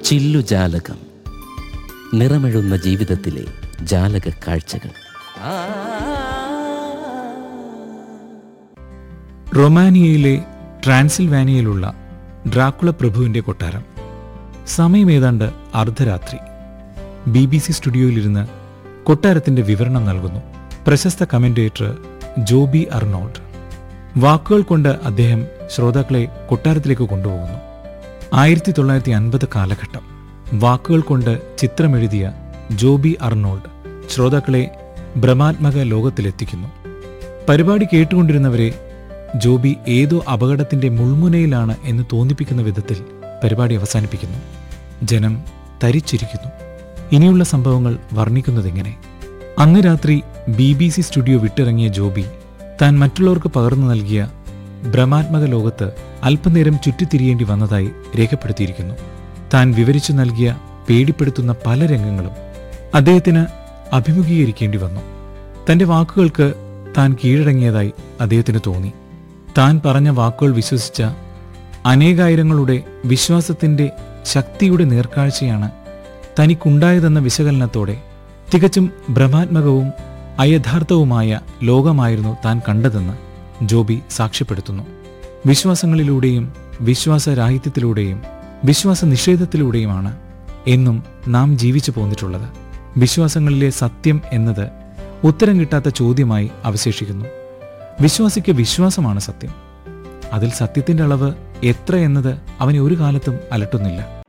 ചില്ലുജാലകം നിറമെഴുന്ന ജീവിതത്തിലെ ജാലക കാഴ്ചകൾ റൊമാനിയയിലെ ട്രാൻസിൽവാനിയയിലുള്ള ഡ്രാക്കുള പ്രഭുവിന്റെ കൊട്ടാരം സമയം ഏതാണ്ട് അർദ്ധരാത്രി ബി ബി സി സ്റ്റുഡിയോയിലിരുന്ന് കൊട്ടാരത്തിന്റെ വിവരണം നൽകുന്നു പ്രശസ്ത കമന്റേറ്റർ ജോബി അർണോൾഡ് വാക്കുകൾ കൊണ്ട് അദ്ദേഹം ശ്രോതാക്കളെ കൊട്ടാരത്തിലേക്ക് കൊണ്ടുപോകുന്നു ആയിരത്തി തൊള്ളായിരത്തി അൻപത് കാലഘട്ടം വാക്കുകൾ കൊണ്ട് ചിത്രമെഴുതിയ ജോബി അർണോൾഡ് ശ്രോതാക്കളെ ഭ്രമാത്മക ലോകത്തിലെത്തിക്കുന്നു പരിപാടി കേട്ടുകൊണ്ടിരുന്നവരെ ജോബി ഏതോ അപകടത്തിന്റെ മുൾമുനയിലാണ് എന്ന് തോന്നിപ്പിക്കുന്ന വിധത്തിൽ പരിപാടി അവസാനിപ്പിക്കുന്നു ജനം തരിച്ചിരിക്കുന്നു ഇനിയുള്ള സംഭവങ്ങൾ വർണ്ണിക്കുന്നതെങ്ങനെ അന്ന് രാത്രി ബി ബി സി സ്റ്റുഡിയോ വിട്ടിറങ്ങിയ ജോബി താൻ മറ്റുള്ളവർക്ക് പകർന്നു നൽകിയ ഭ്രമാത്മക ലോകത്ത് അല്പനേരം ചുറ്റിത്തിരിയേണ്ടി വന്നതായി രേഖപ്പെടുത്തിയിരിക്കുന്നു താൻ വിവരിച്ചു നൽകിയ പേടിപ്പെടുത്തുന്ന പല രംഗങ്ങളും അദ്ദേഹത്തിന് അഭിമുഖീകരിക്കേണ്ടി വന്നു തന്റെ വാക്കുകൾക്ക് താൻ കീഴടങ്ങിയതായി അദ്ദേഹത്തിന് തോന്നി താൻ പറഞ്ഞ വാക്കുകൾ വിശ്വസിച്ച അനേകായിരങ്ങളുടെ വിശ്വാസത്തിന്റെ ശക്തിയുടെ നേർക്കാഴ്ചയാണ് തനിക്കുണ്ടായതെന്ന വിശകലനത്തോടെ തികച്ചും ഭ്രമാത്മകവും അയഥാർത്ഥവുമായ ലോകമായിരുന്നു താൻ കണ്ടതെന്ന് ജോബി സാക്ഷ്യപ്പെടുത്തുന്നു വിശ്വാസങ്ങളിലൂടെയും വിശ്വാസരാഹിത്യത്തിലൂടെയും വിശ്വാസ നിഷേധത്തിലൂടെയുമാണ് എന്നും നാം ജീവിച്ചു പോന്നിട്ടുള്ളത് വിശ്വാസങ്ങളിലെ സത്യം എന്നത് ഉത്തരം കിട്ടാത്ത ചോദ്യമായി അവശേഷിക്കുന്നു വിശ്വാസിക്ക് വിശ്വാസമാണ് സത്യം അതിൽ സത്യത്തിന്റെ അളവ് എത്ര എന്നത് അവനെ ഒരു കാലത്തും അലട്ടുന്നില്ല